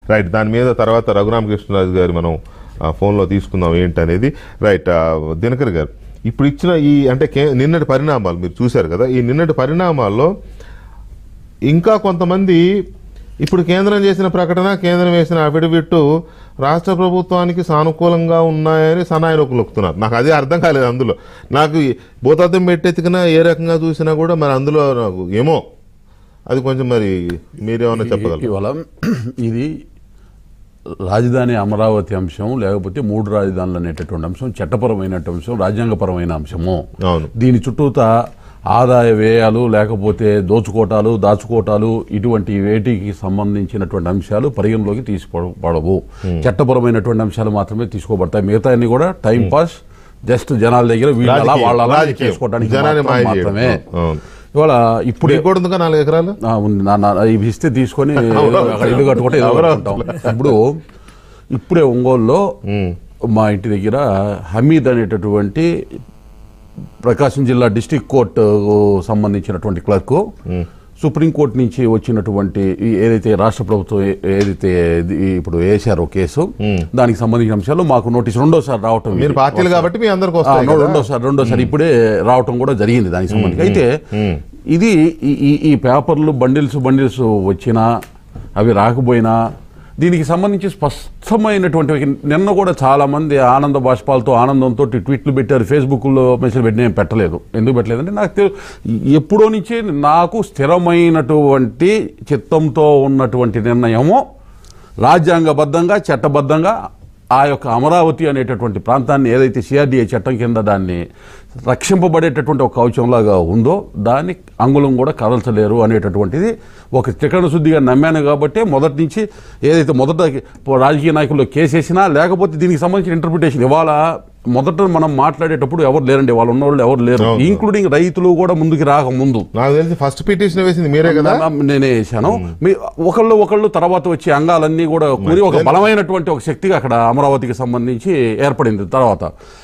Right దాని మీద తర్వాత రఘురామకృష్ణరాజు గారు మనం ఆ, ఫోన్లో తీసుకుందాం ఏంటనేది రైట్ ఆ, దినకర్ గారు ఇప్పుడు ఇచ్చిన ఈ అంటే కే- నిన్నటి పరిణామాలు మీరు చూశారు కదా ఈ నిన్నటి పరిణామాల్లో ఇంకా కొంతమంది ఇప్పుడు కేంద్రం చేసిన ప్రకటన కేంద్రం వేసిన అఫిడవిట్ రాష్ట్ర ప్రభుత్వానికి సానుకూలంగా ఉన్నాయని సనాయనకు నొక్కుతున్నారు నాకు అదే అర్థం కాలేదు అందులో నాకు ఈ భూతార్థం పెట్టెత్తికినా ఏ రకంగా చూసినా కూడా మరి అందులో నాకు ఏమో అది కొంచెం మరి మీరేమన్నా చెప్పగలరు ఇవాళ ఇది రాజధాని అమరావతి అంశం లేకపోతే మూడు రాజధానులు అనేటటువంటి అంశం చట్టపరమైన అంశం రాజ్యాంగపరమైన అంశము అవును దీని చుట్టూత ఆదాయ వ్యయాలు లేకపోతే దోచుకోటాలు దాచుకోటాలు ఇటువంటి వేటికి సంబంధించినటువంటి అంశాలు పరిగణలోకి తీసుకోబడవు చట్టపరమైనటువంటి అంశాలు మాత్రమే తీసుకోబడతాయి మిగతా అన్ని కూడా టైం పాస్ జస్ట్ జనాల దగ్గర వీళ్ళ రాజకీయం, వాళ్ళ రాజకీయం. చేసుకోవడానికి జనాన్ని మాత్రం- మాయ చేయడం. మాత్రమే అవును. ఇవాళ ఇప్పుడు ఇప్పుడు కూడా ఉందిగా నాలుగు ఎకరాలు ఆ, ఉంది నా- నా- ఇవి ఇస్తే తీసుకొని అక్కడ ఇల్లు కట్టుకుంటే ఏదో ఎవరో కట్టుకుంటాం. ఇప్పుడు ఇప్పుడే ఒంగోలులో మా ఇంటి దగ్గర హమీద్ అనేటటువంటి ప్రకాశం జిల్లా డిస్టిక్ కోర్టు సంబంధించినటువంటి క్లర్క్ సుప్రీంకోర్టు నుంచి వచ్చినటువంటి ఈ ఏదైతే రాష్ట్ర ప్రభుత్వం ఏ- ఏదైతే ఇది ఇప్పుడు వేశారో కేసు దానికి సంబంధించిన అంశాలు మాకు నోటీస్ రెండోసారి రావటం మీరు పార్టీలు కాబట్టి మీ అందరికి ఆ, వస్తాయి నో- కదా? రెండోసారి రెండోసారి ఇప్పుడే రావటం కూడా జరిగింది దానికి సంబంధించి అయితే ఇది ఈ- ఈ ఈ పేపర్లు బండిల్స్ బండిల్స్ వచ్చినా అవి రాకపోయినా దీనికి సంబంధించి స్పష్టమైనటువంటి నిన్న కూడా చాలా మంది ఆనంద బాష్పాలతో ఆనందంతో ట్వీట్లు పెట్టారు ఫేస్బుక్లో మెసేజ్ పెట్టి నేను పెట్టలేదు ఎందుకు పెట్టలేదంటే నాకు తెలు- ఎప్పుడో నుంచి నాకు స్థిరమైనటువంటి చిత్తంతో ఉన్నటువంటి నిర్ణయము రాజ్యాంగబద్ధంగా చట్టబద్ధంగా ఆ యొక్క అమరావతి అనేటటువంటి ప్రాంతాన్ని ఏదైతే సిఆర్డిఏ చట్టం కింద దాన్ని రక్షింపబడేటటువంటి ఒక కవచంలాగా ఉందో దాన్ని అంగుళం కూడా కదల్చలేరు అనేటటువంటిది ఒక త్రికరణ శుద్ధిగా నమ్మాను కాబట్టి మొదటి నుంచి ఏదైతే మొదట రాజకీయ నాయకుల్లో కేసేసినా లేకపోతే దీనికి సంబంధించిన ఇంటర్ప్రిటేషన్ ఇవాళ మొదట మనం మాట్లాడేటప్పుడు ఎవరు లేరండి వాళ్ళు ఉన్నవాళ్ళు ఎవరు లేరు ఇంక్లూడింగ్ రైతులు కూడా ముందుకు రాకముందు నాకు తెలిసి ఫస్ట్ పిటిషన్ వేసింది మీరే కదా నా- నేనే వేశాను మీ ఒకళ్ళు ఒకళ్ళు తర్వాత వచ్చే అంగాలన్నీ కూడా కూడి ఒక బలమైనటువంటి ఒక శక్తిగా అక్కడ అమరావతికి సంబంధించి ఏర్పడింది తర్వాత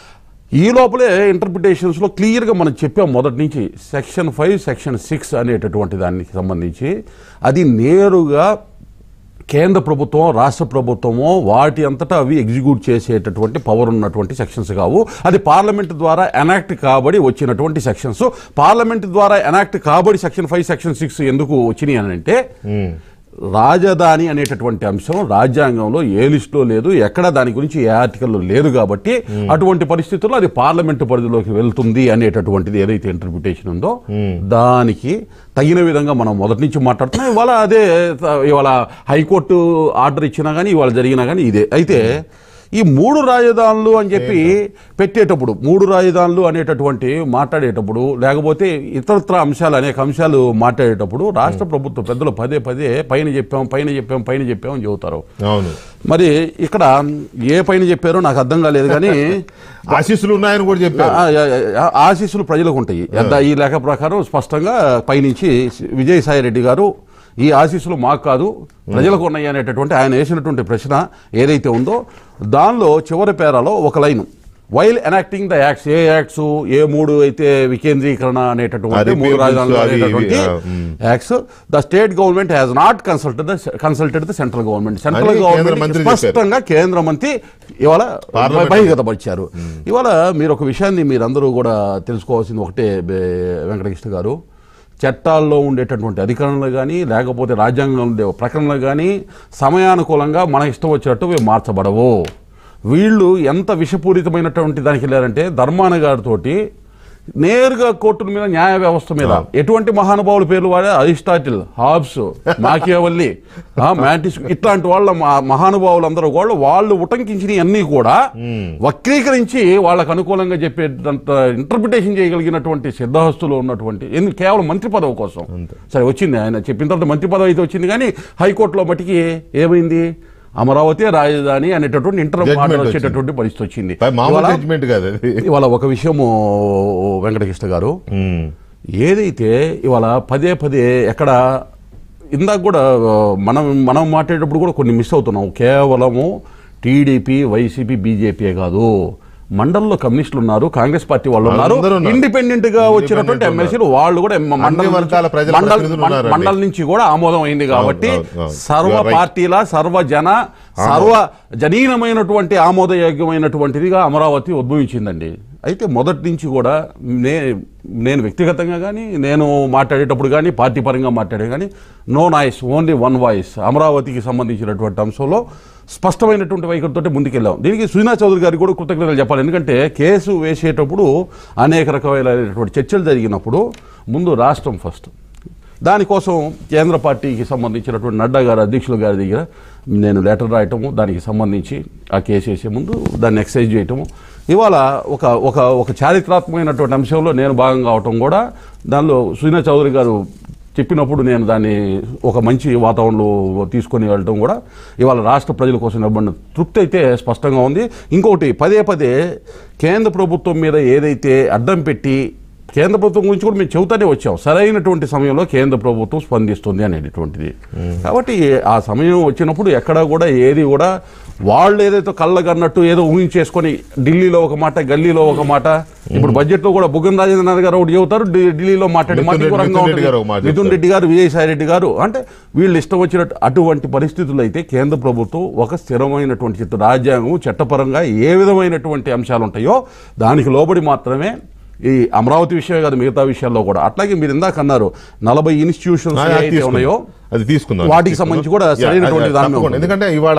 ఈ లోపలే ఇంటర్ప్రిటేషన్స్ లో క్లియర్ గా మనం చెప్పాం మొదటి నుంచి సెక్షన్ ఫైవ్ సెక్షన్ సిక్స్ అనేటటువంటి దానికి సంబంధించి అది నేరుగా కేంద్ర ప్రభుత్వం రాష్ట్ర ప్రభుత్వము వాటి అంతటా అవి ఎగ్జిక్యూట్ చేసేటటువంటి పవర్ ఉన్నటువంటి సెక్షన్స్ కావు అది పార్లమెంట్ ద్వారా ఎనాక్ట్ కాబడి వచ్చినటువంటి సెక్షన్స్ పార్లమెంట్ ద్వారా ఎనాక్ట్ కాబడి సెక్షన్ ఫైవ్ సెక్షన్ సిక్స్ ఎందుకు వచ్చినాయి అని అంటే రాజధాని అనేటటువంటి అంశం రాజ్యాంగంలో ఏ లిస్టులో లేదు ఎక్కడ దాని గురించి ఏ ఆర్టికల్లో లేదు కాబట్టి అటువంటి పరిస్థితుల్లో అది పార్లమెంటు పరిధిలోకి వెళ్తుంది అనేటటువంటిది ఏదైతే ఇంటర్ప్రిటేషన్ ఉందో దానికి తగిన విధంగా మనం మొదటి నుంచి మాట్లాడుతున్నాం ఇవాళ అదే త- ఇవాళ హైకోర్టు ఆర్డర్ ఇచ్చినా కానీ ఇవాళ జరిగినా కానీ ఇదే అయితే ఈ మూడు రాజధానులు అని చెప్పి పెట్టేటప్పుడు మూడు రాజధానులు అనేటటువంటి మాట్లాడేటప్పుడు లేకపోతే ఇతరత్ర అంశాలు అనేక అంశాలు మాట్లాడేటప్పుడు రాష్ట్ర ప్రభుత్వ పెద్దలు పదే పదే పైన చెప్పాం పైన చెప్పాం పైన చెప్పాం అని చెబుతారు అవును మరి ఇక్కడ ఏ పైన చెప్పారో నాకు అర్థం కాలేదు కానీ ఆశీస్సులు ఉన్నాయని కూడా చెప్పారు ఆ- ఆ- ఆ- ఆశీస్సులు ప్రజలకు ఉంటాయి ఎంత ఈ లెక్క ప్రకారం స్పష్టంగా పైనుంచి విజయసాయి రెడ్డి గారు ఈ ఆశీస్సులు మాకు కాదు ప్రజలకు ఉన్నాయి అనేటటువంటి ఆయన వేసినటువంటి ప్రశ్న ఏదైతే ఉందో దానిలో చివరి పేరాలో ఒక line while enacting the acts a acts a మూడు అయితే వికేంద్రీకరణ అనేటటువంటి అది మూడు bills రాజధానులు అవి ఇవి, అనేటటువంటి ఆ, మ్. Acts the state government has not consulted the consulted the central government central అని కేంద్ర మంత్రి గవర్నమెంట్ చెప్పారు. స్పష్టంగా కేంద్ర మంత్రి ఇవాళ పార్లమెంట్ బహిర్గతపరిచారు ఇవాళ మీరు ఒక విషయాన్ని మీరందరూ కూడా తెలుసుకోవాల్సింది ఒకటే బే- వెంకటకృష్ణ గారు చట్టాల్లో ఉండేటటువంటి అధికరణలు కానీ లేకపోతే రాజ్యాంగంలో ఉండే ప్రకరణలు కానీ సమయానుకూలంగా మన ఇష్టం వచ్చినట్టు ఇవి మార్చబడవు వీళ్ళు ఎంత విషపూరితమైనటువంటి దానికి వెళ్ళారంటే ధర్మాన గారితోటి నేరుగా కోర్టుల మీద న్యాయ వ్యవస్థ మీద ఎటువంటి మహానుభావుల పేర్లు వాడే అరిస్టాటిల్ హాబ్స్ మాకియావల్లి ఆ, మ్యాటిస్ ఇట్లాంటి వాళ్ళ మా- మహానుభావులందరూ కూడా వాళ్ళు ఉటంకించినవి అన్నీ కూడా వక్రీకరించి వాళ్ళకు అనుకూలంగా చెప్పేటంత ఇంటర్ప్రిటేషన్ చేయగలిగినటువంటి సిద్ధహస్తులు ఉన్నటువంటి ఎందుకు కేవలం మంత్రి పదవి కోసం సరే వచ్చింది ఆయన చెప్పిన తర్వాత మంత్రి పదవి అయితే వచ్చింది కానీ హైకోర్టులో మట్టికి ఏమైంది అమరావతి రాజధాని అనేటటువంటి ఇంటర్ Judgment ఆర్డర్ వచ్చింది. వచ్చేటటువంటి పరిస్థితి వచ్చింది పై మామూలు ఇవాళ- జడ్జిమెంట్ కాదు అది ఇవాళ ఒక విషయము వెంకటకృష్ణ గారు ఉమ్. ఏదైతే ఇవాళ పదే పదే ఎక్కడ ఇందాక కూడా ఆ, మనం మనం మాట్లాడేటప్పుడు కూడా కొన్ని మిస్ అవుతున్నాం కేవలము టీడీపీ వైసీపీ బీజేపీ కాదు మండలంలో కమ్యూనిస్టులు ఉన్నారు కాంగ్రెస్ పార్టీ వాళ్ళు ఉన్నారు అందరూ ఉన్నారు. ఇండిపెండెంట్ గా వచ్చినటువంటి Independent ఎమ్మెల్సీలు వాళ్ళు కూడా ఎమ్మ- మండలం వర్గాల నుంచి- ప్రజల మండల- ప్రతినిధులు మం- ఉన్నారండి. మండలం నుంచి కూడా ఆమోదం అయింది కాబట్టి అవును, అవును. సర్వ You are right. పార్టీల సర్వ జన సర్వ జనీనమైనటువంటి ఆమోదయోగ్యమైనటువంటిదిగా అమరావతి ఉద్భవించిందండి అయితే మొదటి నుంచి కూడా నే నేను వ్యక్తిగతంగా కానీ నేను మాట్లాడేటప్పుడు కానీ పార్టీ పరంగా మాట్లాడే కానీ no noise only one voice అమరావతికి సంబంధించినటువంటి అంశంలో స్పష్టమైనటువంటి వైఖరితో ముందుకెళ్ళాం దీనికి సుజనా చౌదరి గారికి కూడా కృతజ్ఞతలు చెప్పాలి ఎందుకంటే కేసు వేసేటప్పుడు అనేక రకమైనటువంటి చర్చలు జరిగినప్పుడు ముందు రాష్ట్రం ఫస్ట్ దానికోసం కేంద్ర పార్టీకి సంబంధించినటువంటి నడ్డా గారు అధ్యక్షులు గారి దగ్గర నేను లెటర్ రాయటము దానికి సంబంధించి ఆ కేసు వేసే ముందు దాన్ని ఎక్సైజ్ చేయటము ఇవాళ ఒక ఒక ఒక చారిత్రాత్మకమైనటువంటి అంశంలో నేను భాగం కావటం కూడా దానిలో సుజనా చౌదరి గారు చెప్పినప్పుడు నేను దాన్ని ఒక మంచి వాతావరణంలో తీసుకొని వెళ్ళటం కూడా ఇవాళ రాష్ట్ర ప్రజల కోసం నిలబడిన తృప్తి అయితే స్పష్టంగా ఉంది ఇంకొకటి పదే పదే కేంద్ర ప్రభుత్వం మీద ఏదైతే అడ్డం పెట్టి కేంద్ర ప్రభుత్వం గురించి కూడా మేము చెబుతానే వచ్చాం సరైనటువంటి సమయంలో కేంద్ర ప్రభుత్వం స్పందిస్తుంది అనేటటువంటిది కాబట్టి ఆ సమయం వచ్చినప్పుడు ఎక్కడ కూడా ఏది కూడా వాళ్ళు ఏదైతే కళ్ళగన్నట్టు ఏదో ఊహించేసుకొని ఢిల్లీలో ఒక మాట గల్లీలో ఒక మాట ఇప్పుడు బడ్జెట్ లో కూడా బుగ్గన రాజేంద్రనాథ్ గారు ఒకటి చెబుతారు ఢి- ఢిల్లీలో మాట్లాడే మిథున్ మాట రెడ్డి- ఘోరంగా మిథున్ రెడ్డి ఉంటుంది. గారు ఒక మాట మిథున్ చెప్తారు. రెడ్డి గారు విజయసాయి రెడ్డి గారు అంటే వీళ్ళు ఇష్టం వచ్చినట్టు అటువంటి పరిస్థితులు అయితే కేంద్ర ప్రభుత్వం ఒక స్థిరమైనటువంటి చిత్త రాజ్యాంగం చట్టపరంగా ఏ విధమైనటువంటి అంశాలు ఉంటాయో దానికి లోబడి మాత్రమే ఈ అమరావతి విషయమే కాదు మిగతా విషయాల్లో కూడా అట్లాగే మీరు ఇందాక అన్నారు నలభై ఇన్స్టిట్యూషన్స్ అది ఏవైతే తీసుకుందాం. ఉన్నాయో అది తీసుకుందాం వాటికి సంబంధించి కూడా Yeah, సరైనటువంటి అది- దాని మీద తప్పకుండా. ఉంటుంది. ఎందుకంటే ఇవాళ